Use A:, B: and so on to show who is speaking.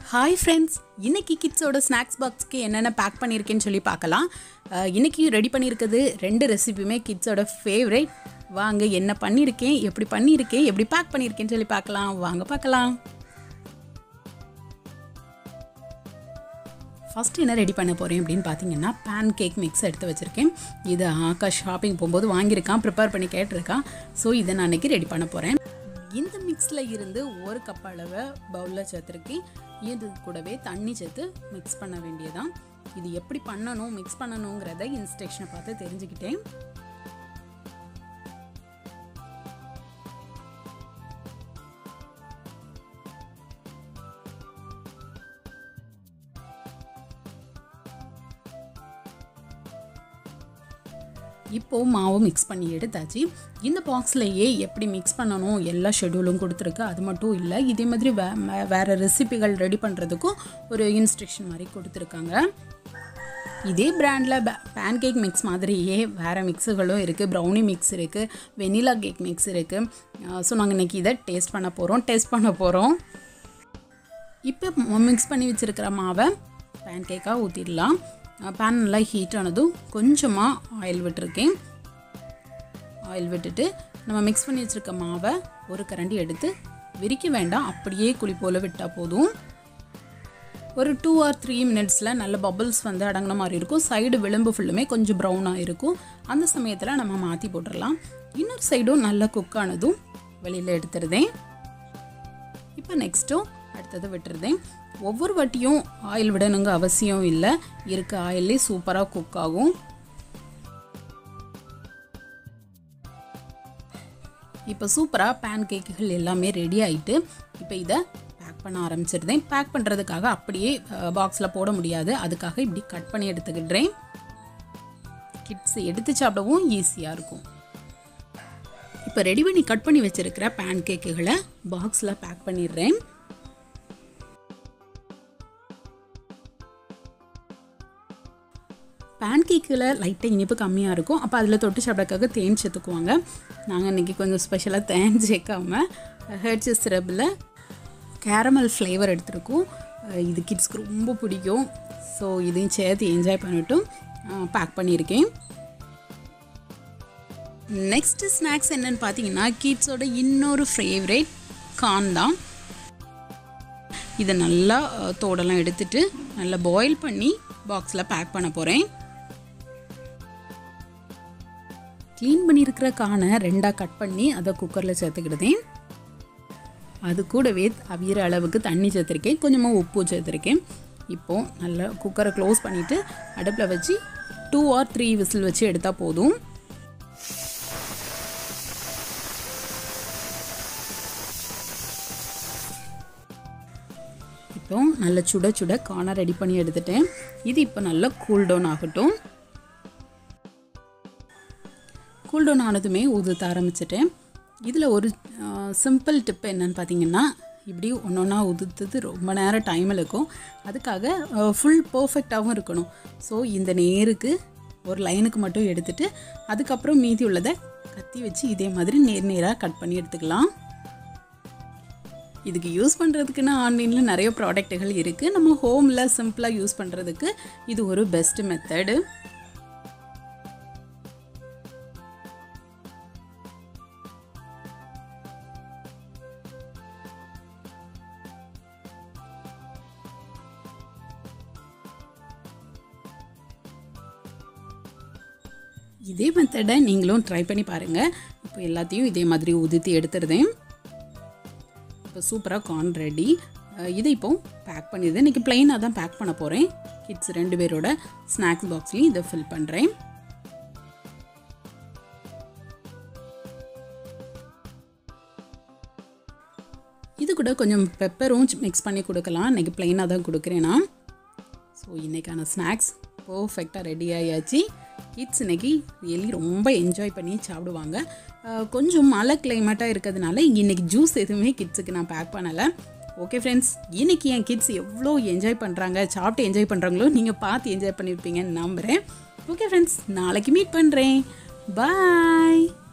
A: hi friends இன்னைக்கு கிட்ஸோட snacks பாக்ஸ்க்கு என்னென்ன back பண்ணியிருக்கேன்னு சொல்லி பார்க்கலாம் அஹ், இன்னைக்கு ரெடி பண்ணியிருக்கிறது ரெண்டு ரெசிபியுமே கிட்ஸோட ஃபேவரேட் வாங்க என்ன பண்ணியிருக்கேன் எப்படி பண்ணியிருக்கேன் எப்படி பேக் பண்ணியிருக்கேன்னு சொல்லி பார்க்கலாம் வாங்க பார்க்கலாம் ஃபஸ்ட்டு என்ன ரெடி பண்ண போகிறேன் அப்படின்னு பார்த்தீங்கன்னா பேன் கேக் மிக்ஸ் எடுத்து வச்சுருக்கேன் இது ஆகாஷ் ஷாப்பிங் போகும்போது வாங்கியிருக்கான் ப்ரிப்பேர் பண்ணி கேட்டிருக்கான் ஸோ இதை நான் அன்றைக்கி ரெடி பண்ண போகிறேன் இந்த மிக்ஸில் இருந்து ஒரு கப் அளவு பவுலில் சேர்த்துருக்கேன் இது கூடவே தண்ணி சேர்த்து மிக்ஸ் பண்ண வேண்டியதான் இது எப்படி பண்ணணும் மிக்ஸ் பண்ணணுங்கிறத இன்ஸ்ட்ரக்ஷனை பார்த்து தெரிஞ்சுக்கிட்டேன் இப்போ மாவு மிக்ஸ் பண்ணி எடுத்தாச்சு இந்த பாக்ஸ்லையே எப்படி மிக்ஸ் பண்ணணும் எல்லா ஷெடியூலும் கொடுத்துருக்கு அது மட்டும் இல்லை இதே மாதிரி வே வே- வேற ரெசிபிகள் ரெடி பண்ணுறதுக்கும் ஒரு இன்ஸ்ட்ரக்ஷன் மாதிரி கொடுத்துருக்காங்க இதே பிராண்டில் பேன் கேக் மிக்ஸ் மாதிரியே வேறு மிக்ஸுகளும் இருக்குது ப்ரௌனி மிக்ஸ் இருக்குது வெனிலா கேக் மிக்ஸ் இருக்குது ஸோ நாங்கள் இன்றைக்கி இதை டேஸ்ட் பண்ண போகிறோம் டேஸ்ட் பண்ண போகிறோம் இப்போ மிக்ஸ் பண்ணி வச்சுருக்கிற மாவை பேன் கேக்காக ஊற்றிடலாம் பேன் நல்லா ஹீட் ஆனதும் கொஞ்சமாக ஆயில் விட்டுருக்கேன் ஆயில் விட்டுட்டு நம்ம மிக்ஸ் பண்ணி வச்சுருக்க மாவை ஒரு கரண்டி எடுத்து விரிக்க வேண்டாம் அப்படியே குழி போல் விட்டால் போதும் ஒரு டூ ஆர் த்ரீ மினிட்ஸில் நல்ல பபிள்ஸ் வந்து அடங்கின மாதிரி இருக்கும் சைடு விளிம்பு ஃபுல்லுமே கொஞ்சம் ப்ரௌனாக இருக்கும் அந்த சமயத்தில் நம்ம மாற்றி போட்டுடலாம் இன்னொரு சைடும் நல்லா குக் ஆனதும் வெளியில் எடுத்துருதேன் இப்போ நெக்ஸ்ட்டும் அடுத்தது விட்டுருதேன் ஒவ்வொரு வாட்டியும் ஆயில் விடணுங்க அவசியம் இல்லை இருக்க ஆயிலே சூப்பராக குக் ஆகும் இப்போ சூப்பராக பேன் கேக்குகள் எல்லாமே ரெடி ஆயிட்டு இப்போ இதை பேக் பண்ண ஆரம்பிச்சிருந்தேன் பேக் பண்ணுறதுக்காக அப்படியே பாக்ஸில் போட முடியாது அதுக்காக இப்படி கட் பண்ணி எடுத்துக்கிடுறேன் கிட்ஸ் எடுத்து சாப்பிடவும் ஈஸியாக இருக்கும் இப்போ ரெடி பண்ணி கட் பண்ணி வச்சிருக்கிற பேன் கேக்குகளை பாக்ஸில் பேக் பண்ணிடுறேன் பேன் கேக்கில் லைட்டாக இனிப்பு கம்மியாக இருக்கும் அப்போ அதில் தொட்டு சாப்பிட்றதுக்காக தேன் சேர்த்துக்குவாங்க நாங்கள் இன்றைக்கி கொஞ்சம் ஸ்பெஷலாக தேன் சேர்க்காம ஹெர்ட்ஸ் சிரப்பில் கேரமல் ஃப்ளேவர் எடுத்திருக்கோம் அஹ் இது கிட்ஸ்க்கு ரொம்ப பிடிக்கும் ஸோ இதையும் சேர்த்து என்ஜாய் பண்ணிட்டும் பேக் பண்ணியிருக்கேன் நெக்ஸ்ட் ஸ்நாக்ஸ் என்னன்னு பார்த்தீங்கன்னா கிட்ஸோட இன்னொரு ஃபேவரேட் கார்ன் தான் இதை நல்லா அஹ், தோடெல்லாம் எடுத்துட்டு நல்லா பாயில் பண்ணி பாக்ஸில் பேக் பண்ண போகிறேன் க்ளீன் பண்ணியிருக்கிற கானை ரெண்டாக கட் பண்ணி அதை குக்கரில் சேர்த்துக்கிடுதேன் அது கூடவே அவியிற அளவுக்கு தண்ணி சேர்த்துருக்கேன் கொஞ்சமாக உப்பு சேர்த்துருக்கேன் இப்போது நல்லா குக்கரை க்ளோஸ் பண்ணிவிட்டு அடுப்பில் வச்சு டூ ஆர் த்ரீ விசில் வச்சு எடுத்தால் போதும் இப்போ நல்ல சுட சுட காண ரெடி பண்ணி எடுத்துட்டேன் இது இப்போ நல்லா கூல் டவுன் ஆகட்டும் கூல் டவுன் ஆனதுமே ஊதுத்த ஆரம்பிச்சிட்டேன் இதில் ஒரு சிம்பிள் டிப் என்னன்னு பார்த்தீங்கன்னா இப்படி ஒன்று ஒன்றா உதுத்தது ரொம்ப நேரம் டைம் இருக்கும் அதுக்காக ஃபுல் பர்ஃபெக்டாகவும் இருக்கணும் ஸோ இந்த நேருக்கு ஒரு லைனுக்கு மட்டும் எடுத்துட்டு அதுக்கப்புறம் மீதி உள்ளதை கத்தி வச்சு இதே மாதிரி நேர் நேராக கட் பண்ணி எடுத்துக்கலாம் இதுக்கு யூஸ் பண்ணுறதுக்குன்னு ஆன்லைனில் நிறைய ப்ராடக்ட்டுகள் இருக்குது நம்ம ஹோமில் சிம்பிளாக யூஸ் பண்ணுறதுக்கு இது ஒரு பெஸ்ட் மெத்தடு இதே மெத்தடை நீங்களும் ட்ரை பண்ணி பாருங்கள் இப்போ எல்லாத்தையும் இதே மாதிரி உதிர்த்தி எடுத்துருதேன் இப்போ சூப்பராக கார்ன் ரெடி இதை இப்போ பேக் பண்ணிடுது இன்றைக்கி ப்ளைனாக தான் பேக் பண்ண போகிறேன் கிட்ஸ் ரெண்டு பேரோட ஸ்நாக்ஸ் பாக்ஸ்லையும் இதை ஃபில் பண்ணுறேன் இது கூட கொஞ்சம் பெப்பரும் மிக்ஸ் பண்ணி கொடுக்கலாம் இன்றைக்கி ப்ளைனாக தான் கொடுக்குறேன் நான் ஸோ இன்றைக்கான ஸ்நாக்ஸ் பர்ஃபெக்டாக ரெடி ஆயாச்சு கிட்ஸ் இன்னைக்கு ரியலி ரொம்ப என்ஜாய் பண்ணி சாப்பிடுவாங்க அஹ் கொஞ்சம் மழை கிளைமேட்டாக இருக்கிறதுனால இன்னைக்கு ஜூஸ் எதுவுமே கிட்ஸுக்கு நான் பேக் பண்ணலை ஓகே ஃப்ரெண்ட்ஸ் இன்னைக்கு என் கிட்ஸ் எவ்வளோ என்ஜாய் பண்ணுறாங்க சாப்பிட்டு என்ஜாய் பண்ணுறாங்களோ நீங்கள் பார்த்து என்ஜாய் பண்ணியிருப்பீங்கன்னு நம்புகிறேன் ஓகே ஃப்ரெண்ட்ஸ் நாளைக்கு மீட் பண்ணுறேன் பாய்